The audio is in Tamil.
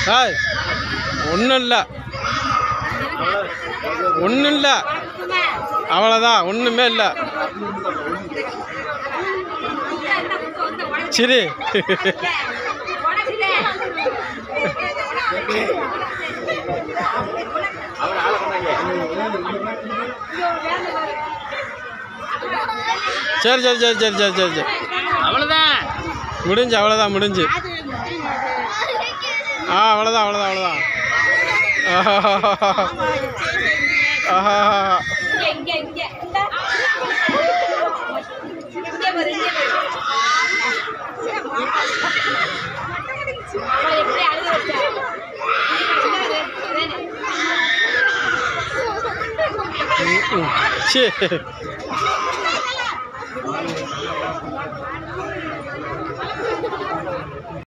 ஏய் ஒன்றும் இல்லை ஒன்றும் இல்லை அவ்வளோதான் ஒன்றுமே இல்லை சரி சரி சரி சரி சரி சரி சரி சரி அவ்வளோதான் முடிஞ்சு அவ்வளோதான் முடிஞ்சு ஆ அவ்வளோதான் அவ்வளோதான் அவ்வளோதான் ஆஹா இங்க இங்க இங்க இந்த இங்க பாரு இங்க பாரு அவளை எப்படி அழுக வச்சா ம், ம். சரி